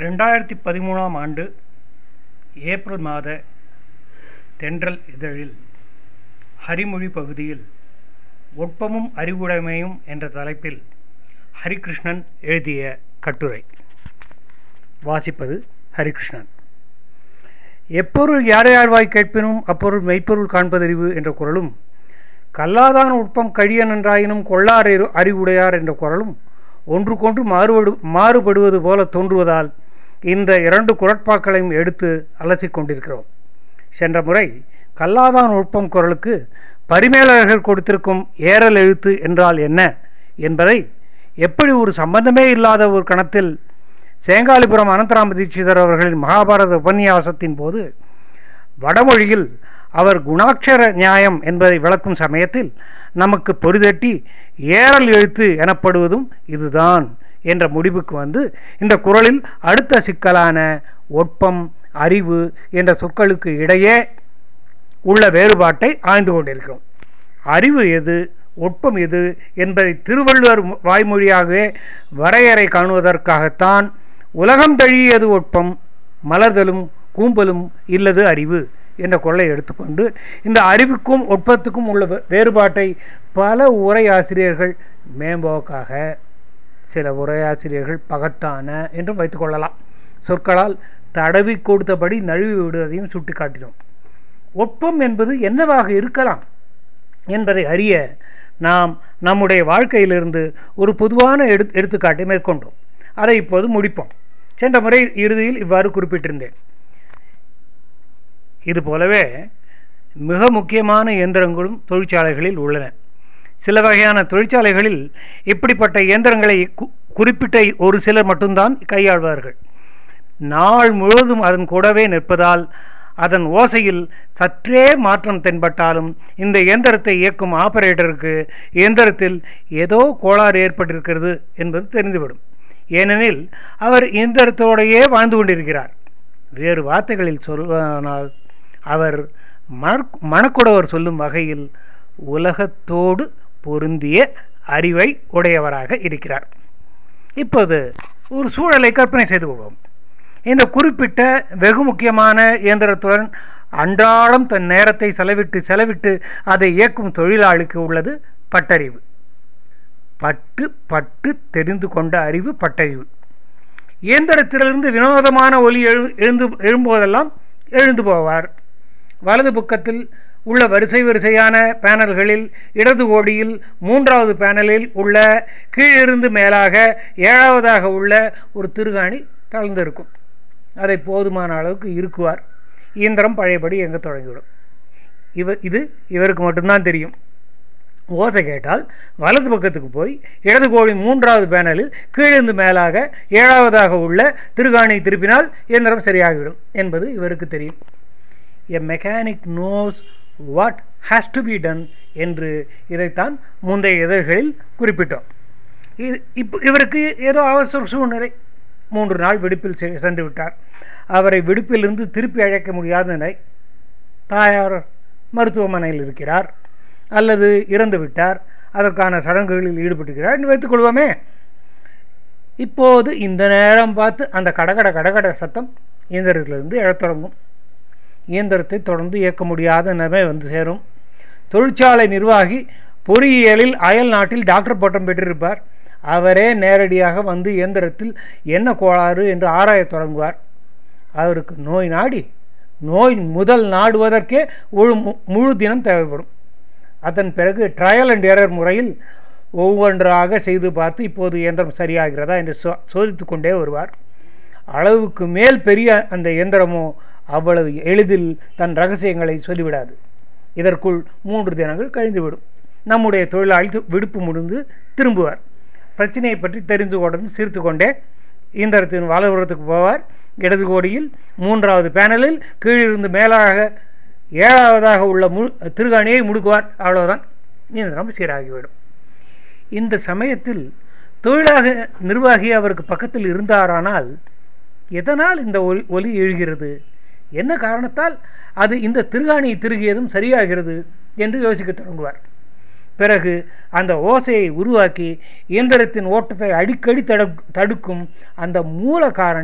ரெண்டாயிரத்தி பதிமூணாம் ஆண்டு ஏப்ரல் மாத தென்றல் இதழில் ஹரிமொழி பகுதியில் ஒட்பமும் அறிவுடைமையும் என்ற தலைப்பில் ஹரிகிருஷ்ணன் எழுதிய கட்டுரை வாசிப்பது ஹரிகிருஷ்ணன் எப்பொருள் யாரையாழ்வாய் கேட்பினும் அப்பொருள் மெய்ப்பொருள் காண்பதறிவு என்ற குரலும் கல்லாதான் உட்பம் கழிய நன்றாயினும் கொள்ளார் அறி- அறிவுடையார் என்ற குரலும் ஒன்றுக்கொன்று மாறுபடு மாறுபடுவது போல தோன்றுவதால் இந்த இரண்டு குரட்பாக்களையும் எடுத்து அலசிக் கொண்டிருக்கிறோம் சென்ற முறை கல்லாதான் உட்பம் குரலுக்கு பரிமேலழகர் கொடுத்திருக்கும் ஏறல் எழுத்து என்றால் என்ன என்பதை எப்படி ஒரு சம்பந்தமே இல்லாத ஒரு கணத்தில் சேங்காலிபுரம் அனந்தராம தீட்சிதர் அவர்களின் மகாபாரத உபன்யாசத்தின் போது வடமொழியில் அவர் குணாட்சர நியாயம் என்பதை விளக்கும் சமயத்தில் நமக்கு பொறிதட்டி ஏறல் எழுத்து எனப்படுவதும் இதுதான் என்ற முடிவுக்கு வந்து இந்த குறளில் அடுத்த சிக்கலான ஒட்பம் அறிவு என்ற சொற்களுக்கு இடையே உள்ள வேறுபாட்டை ஆய்ந்து கொண்டிருக்கிறோம் அறிவு எது ஒட்பம் எது என்பதை திருவள்ளுவர் வாய்மொழியாகவே வரையறை காணுவதற்காகத்தான் உலகம் தழியது ஒட்பம் மலர்தலும் கூம்பலும் இல்லது அறிவு என்ற குரலை எடுத்துக்கொண்டு இந்த அறிவுக்கும் ஒட்பத்துக்கும் உள்ள வே- வேறுபாட்டை பல உரையாசிரியர்கள் மேம்போக்காக சில உரையாசிரியர்கள் பகட்டான என்றும் வைத்துக்கொள்ளலாம் சொற்களால் தடவி கொடுத்தபடி நழுவி விடுவதையும் சுட்டிக்காட்டினோம் ஒட்பம் என்பது என்னவாக இருக்கலாம் என்பதை அறிய நாம் நம்முடைய வாழ்க்கையிலிருந்து ஒரு பொதுவான எடு எடுத்துக்காட்டை மேற்கொண்டோம் அதை இப்போது முடிப்போம் சென்ற முறை இறுதியில் இவ்வாறு குறிப்பிட்டிருந்தேன் இது போலவே மிக முக்கியமான இயந்திரங்களும் தொழிற்சாலைகளில் உள்ளன சில வகையான தொழிற்சாலைகளில் இப்படிப்பட்ட இயந்திரங்களை கு- குறிப்பிட்ட ஒரு சிலர் மட்டும்தான் கையாள்வார்கள் நாள் முழுவதும் அதன் கூடவே நிற்பதால் அதன் ஓசையில் சற்றே மாற்றம் தென்பட்டாலும் இந்த இயந்திரத்தை இயக்கும் ஆபரேட்டருக்கு இயந்திரத்தில் ஏதோ கோளாறு ஏற்பட்டிருக்கிறது என்பது தெரிந்துவிடும் ஏனெனில் அவர் இயந்திரத்தோடையே வாழ்ந்து கொண்டிருக்கிறார் வேறு வார்த்தைகளில் சொல்வதனால் அவர் மணக் மணக்குடவர் சொல்லும் வகையில் உலகத்தோடு பொருந்திய அறிவை உடையவராக இருக்கிறார் இப்போது ஒரு சூழலை கற்பனை செய்து கொள்வோம் இந்த குறிப்பிட்ட வெகு முக்கியமான இயந்திரத்துடன் அன்றாடம் தன் நேரத்தை செலவிட்டு செலவிட்டு அதை இயக்கும் தொழிலாளிக்கு உள்ளது பட்டறிவு பட்டு பட்டு தெரிந்து கொண்ட அறிவு பட்டறிவு இயந்திரத்திலிருந்து வினோதமான ஒலி எழு எழுந்து எழும்போதெல்லாம் எழுந்து போவார் வலது பக்கத்தில் உள்ள வரிசை வரிசையான பேனல்களில் இடது கோடியில் மூன்றாவது பேனலில் உள்ள கீழிருந்து மேலாக ஏழாவதாக உள்ள ஒரு திருகாணி தளர்ந்திருக்கும் அதை போதுமான அளவுக்கு இருக்குவார் இயந்திரம் பழையபடி எங்க தொடங்கிவிடும் இவ இது இவருக்கு மட்டும்தான் தெரியும் ஓசை கேட்டால் வலது பக்கத்துக்கு போய் இடது கோடி மூன்றாவது பேனலில் கீழிருந்து மேலாக ஏழாவதாக உள்ள திருகாணி திருப்பினால் இயந்திரம் சரியாகிவிடும் என்பது இவருக்கு தெரியும் a mechanic knows what has to be done என்று இதைத்தான் முந்தைய இதழ்களில் குறிப்பிட்டோம் இது இப்போ இவருக்கு ஏதோ அவசர சூழ்நிலை மூன்று நாள் விடுப்பில் செ- சென்று விட்டார் அவரை விடுப்பிலிருந்து திருப்பி அழைக்க முடியாத நிலை தாயார் மருத்துவமனையில் இருக்கிறார் அல்லது இறந்து விட்டார் அதற்கான சடங்குகளில் ஈடுபட்டிருக்கிறார் என்று வைத்துக்கொள்வோமே இப்போது இந்த நேரம் பார்த்து அந்த கடகட கடகட சத்தம் இயந்திரத்திலிருந்து எழத் தொடங்கும் இயந்திரத்தை தொடர்ந்து இயக்க முடியாத நிலைமை வந்து சேரும் தொழிற்சாலை நிர்வாகி பொறியியலில் அயல் நாட்டில் டாக்டர் பட்டம் பெற்றிருப்பார் அவரே நேரடியாக வந்து இயந்திரத்தில் என்ன கோளாறு என்று ஆராயத் தொடங்குவார் அவருக்கு நோய் நாடி நோய் முதல் நாடுவதற்கே ஒரு மு- முழு தினம் தேவைப்படும் அதன் பிறகு ட்ரையல் அண்ட் எரர் முறையில் ஒவ்வொன்றாக செய்து பார்த்து இப்போது இயந்திரம் சரியாகிறதா என்று சோ சோதித்து கொண்டே வருவார் அளவுக்கு மேல் பெரிய அந்த இயந்திரமோ அவ்வளவு எளிதில் தன் ரகசியங்களை சொல்லிவிடாது இதற்குள் மூன்று தினங்கள் கழிந்துவிடும் நம்முடைய தொழிலாளி து- விடுப்பு முடிந்து திரும்புவார் பிரச்சனையை பற்றி தெரிந்து கொண்டு சிரித்து கொண்டே இயந்திரத்தின் வலதுபுறத்துக்கு போவார் இடது கோடியில் மூன்றாவது பேனலில் கீழிருந்து மேலாக ஏழாவதாக உள்ள மு திருகாணியை முடுக்குவார் அவ்வளவுதான் இயந்திரம் சீராகிவிடும் இந்த சமயத்தில் தொழிலாக நிர்வாகி அவருக்கு பக்கத்தில் இருந்தாரானால் எதனால் இந்த ஒலி ஒலி எழுகிறது என்ன காரணத்தால் அது இந்த திருகாணியை திருகியதும் சரியாகிறது என்று யோசிக்கத் தொடங்குவார் பிறகு அந்த ஓசையை உருவாக்கி இயந்திரத்தின் ஓட்டத்தை அடிக்கடி தடு தடுக்கும் அந்த மூல காரணி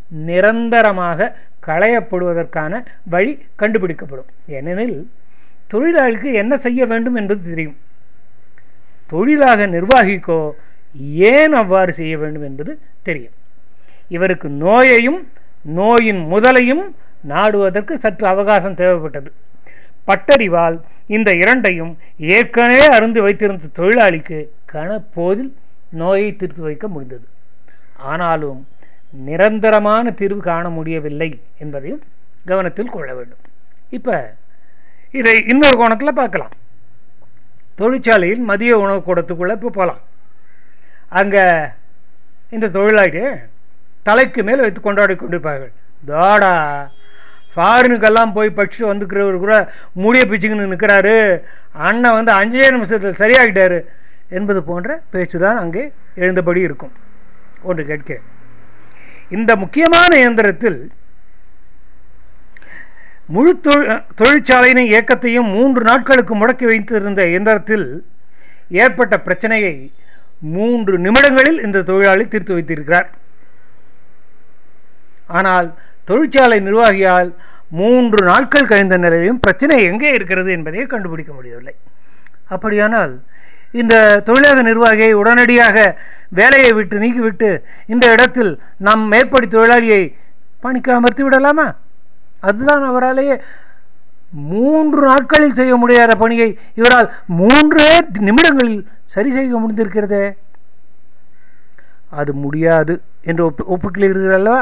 நிரந்தரமாக களையப்படுவதற்கான வழி கண்டுபிடிக்கப்படும் ஏனெனில் தொழிலாளிக்கு என்ன செய்ய வேண்டும் என்பது தெரியும் தொழிலாக நிர்வாகிக்கோ ஏன் அவ்வாறு செய்ய வேண்டும் என்பது தெரியும் இவருக்கு நோயையும் நோயின் முதலையும் நாடுவதற்கு சற்று அவகாசம் தேவைப்பட்டது பட்டறிவால் இந்த இரண்டையும் ஏற்கனவே அருந்து வைத்திருந்த தொழிலாளிக்கு கணப்போதில் நோயை தீர்த்து வைக்க முடிந்தது ஆனாலும் நிரந்தரமான தீர்வு காண முடியவில்லை என்பதையும் கவனத்தில் கொள்ள வேண்டும் இப்போ இதை இன்னொரு கோணத்தில் பார்க்கலாம் தொழிற்சாலையில் மதிய உணவு கூடத்துக்குள்ளே இப்போ போகலாம் அங்கே இந்த தொழிலாளி தலைக்கு மேல் வைத்து கொண்டாடி கொண்டிருப்பார்கள் தாடா ஃபாரினுக்கெல்லாம் போய் படிச்சுட்டு வந்துக்கிறவர் கூட முடிய பிச்சுக்கின்னு நிற்கிறாரு அண்ணன் வந்து அஞ்சே நிமிஷத்தில் சரியாகிட்டாரு என்பது போன்ற பேச்சு தான் அங்கே எழுந்தபடி இருக்கும் ஒன்று கேட்கிறேன் இந்த முக்கியமான இயந்திரத்தில் முழு தொழிற்சாலையின் இயக்கத்தையும் மூன்று நாட்களுக்கு முடக்கி வைத்திருந்த இயந்திரத்தில் ஏற்பட்ட பிரச்சனையை மூன்று நிமிடங்களில் இந்த தொழிலாளி தீர்த்து வைத்திருக்கிறார் ஆனால் தொழிற்சாலை நிர்வாகியால் மூன்று நாட்கள் கழிந்த நிலையிலும் பிரச்சனை எங்கே இருக்கிறது என்பதை கண்டுபிடிக்க முடியவில்லை அப்படியானால் இந்த தொழிலக நிர்வாகியை உடனடியாக வேலையை விட்டு நீக்கிவிட்டு இந்த இடத்தில் நம் மேற்படி தொழிலாளியை பணிக்கு அமர்த்தி விடலாமா அதுதான் அவராலேயே மூன்று நாட்களில் செய்ய முடியாத பணியை இவரால் மூன்றே நிமிடங்களில் சரி செய்ய முடிந்திருக்கிறதே அது முடியாது என்று ஒப்பு ஒப்புக்கிறீர்கள் அல்லவா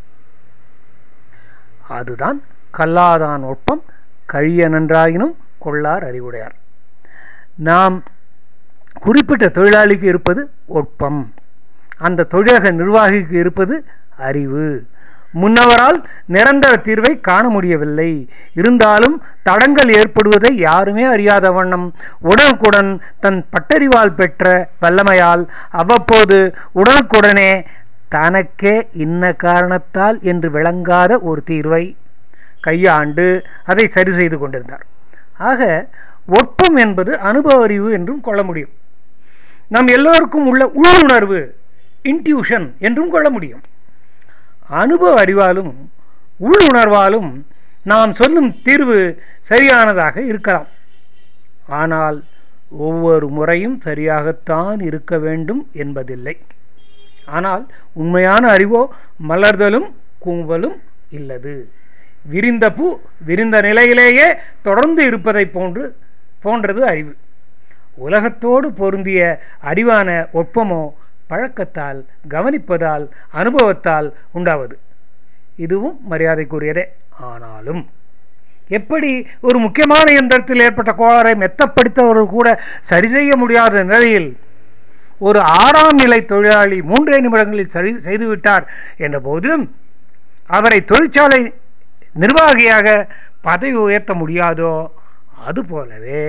அதுதான் கல்லாதான் ஒப்பம் கழிய நன்றாயினும் கொள்ளார் அறிவுடையார் நாம் குறிப்பிட்ட தொழிலாளிக்கு இருப்பது ஒப்பம் அந்த தொழிலக நிர்வாகிக்கு இருப்பது அறிவு முன்னவரால் நிரந்தர தீர்வை காண முடியவில்லை இருந்தாலும் தடங்கள் ஏற்படுவதை யாருமே அறியாத வண்ணம் உடனுக்குடன் தன் பட்டறிவால் பெற்ற வல்லமையால் அவ்வப்போது உடனுக்குடனே தனக்கே இன்ன காரணத்தால் என்று விளங்காத ஒரு தீர்வை கையாண்டு அதை சரி செய்து கொண்டிருந்தார் ஆக ஒப்பம் என்பது அனுபவ அறிவு என்றும் கொள்ள முடியும் நம் எல்லோருக்கும் உள்ள உள்ளுணர்வு இன்ட்யூஷன் என்றும் கொள்ள முடியும் அனுபவ அறிவாலும் உள்ளுணர்வாலும் நாம் சொல்லும் தீர்வு சரியானதாக இருக்கலாம் ஆனால் ஒவ்வொரு முறையும் சரியாகத்தான் இருக்க வேண்டும் என்பதில்லை ஆனால் உண்மையான அறிவோ மலர்தலும் கும்பலும் இல்லது விரிந்த பூ விரிந்த நிலையிலேயே தொடர்ந்து இருப்பதை போன்று போன்றது அறிவு உலகத்தோடு பொருந்திய அறிவான ஒப்பமோ பழக்கத்தால் கவனிப்பதால் அனுபவத்தால் உண்டாவது இதுவும் மரியாதைக்குரியதே ஆனாலும் எப்படி ஒரு முக்கியமான இயந்திரத்தில் ஏற்பட்ட கோளாறை மெத்தப்படுத்தவர்கள் கூட சரி செய்ய முடியாத நிலையில் ஒரு ஆறாம் நிலை தொழிலாளி மூன்றே நிமிடங்களில் சரி செய்துவிட்டார் என்ற போதிலும் அவரை தொழிற்சாலை நிர்வாகியாக பதவி உயர்த்த முடியாதோ அதுபோலவே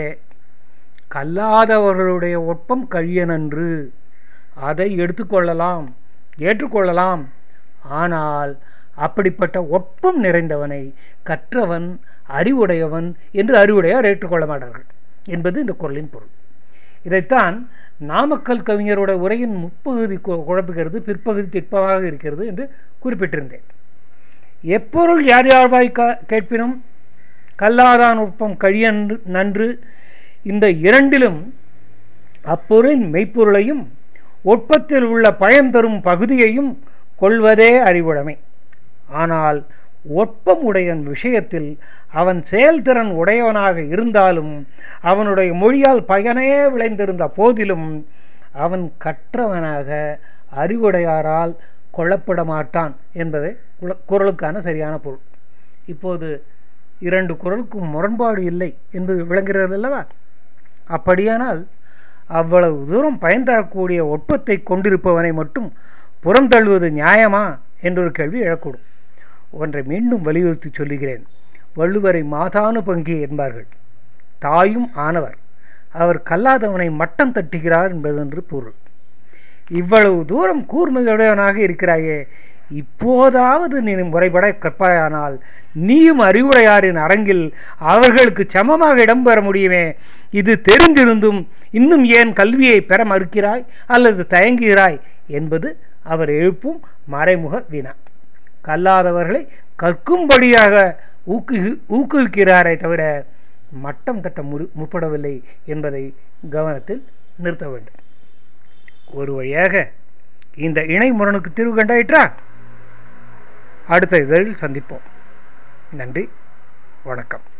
கல்லாதவர்களுடைய ஒப்பம் கழியனன்று அதை எடுத்துக்கொள்ளலாம் ஏற்றுக்கொள்ளலாம் ஆனால் அப்படிப்பட்ட ஒப்பம் நிறைந்தவனை கற்றவன் அறிவுடையவன் என்று அறிவுடையார் ஏற்றுக்கொள்ள மாட்டார்கள் என்பது இந்த குரலின் பொருள் இதைத்தான் நாமக்கல் கவிஞரோட உரையின் முப்பகுதி குழப்புகிறது பிற்பகுதி திட்பமாக இருக்கிறது என்று குறிப்பிட்டிருந்தேன் எப்பொருள் யார் யார்வாய் கேட்பினும் கல்லாதான் ஒப்பம் கழியன் நன்று இந்த இரண்டிலும் அப்பொருளின் மெய்ப்பொருளையும் ஒட்பத்தில் உள்ள பயன் தரும் பகுதியையும் கொள்வதே அறிவுடைமை ஆனால் ஒட்பம் உடையன் விஷயத்தில் அவன் செயல்திறன் உடையவனாக இருந்தாலும் அவனுடைய மொழியால் பயனே விளைந்திருந்த போதிலும் அவன் கற்றவனாக அறிவுடையாரால் கொள்ளப்பட மாட்டான் என்பதே குரலுக்கான சரியான பொருள் இப்போது இரண்டு குரலுக்கும் முரண்பாடு இல்லை என்பது விளங்குகிறது அல்லவா அப்படியானால் அவ்வளவு தூரம் பயன் தரக்கூடிய ஒட்பத்தை கொண்டிருப்பவனை மட்டும் புறம் தள்ளுவது நியாயமா என்றொரு கேள்வி எழக்கூடும் ஒன்றை மீண்டும் வலியுறுத்தி சொல்லுகிறேன் வள்ளுவரை மாதானு பங்கி என்பார்கள் தாயும் ஆனவர் அவர் கல்லாதவனை மட்டம் தட்டுகிறார் என்பதென்று பொருள் இவ்வளவு தூரம் கூர்மையுடையவனாக இருக்கிறாயே இப்போதாவது நீ முறைப்பட கற்பாயானால் நீயும் அறிவுடையாரின் அரங்கில் அவர்களுக்கு சமமாக இடம்பெற முடியுமே இது தெரிந்திருந்தும் இன்னும் ஏன் கல்வியை பெற மறுக்கிறாய் அல்லது தயங்குகிறாய் என்பது அவர் எழுப்பும் மறைமுக வினா கல்லாதவர்களை கற்கும்படியாக ஊக்கு ஊக்குவிக்கிறாரே தவிர மட்டம் தட்ட முறு முற்படவில்லை என்பதை கவனத்தில் நிறுத்த வேண்டும் ஒரு வழியாக இந்த இணை முரணுக்கு தீர்வு கண்டாயிற்றா அடுத்த இதழில் சந்திப்போம் நன்றி வணக்கம்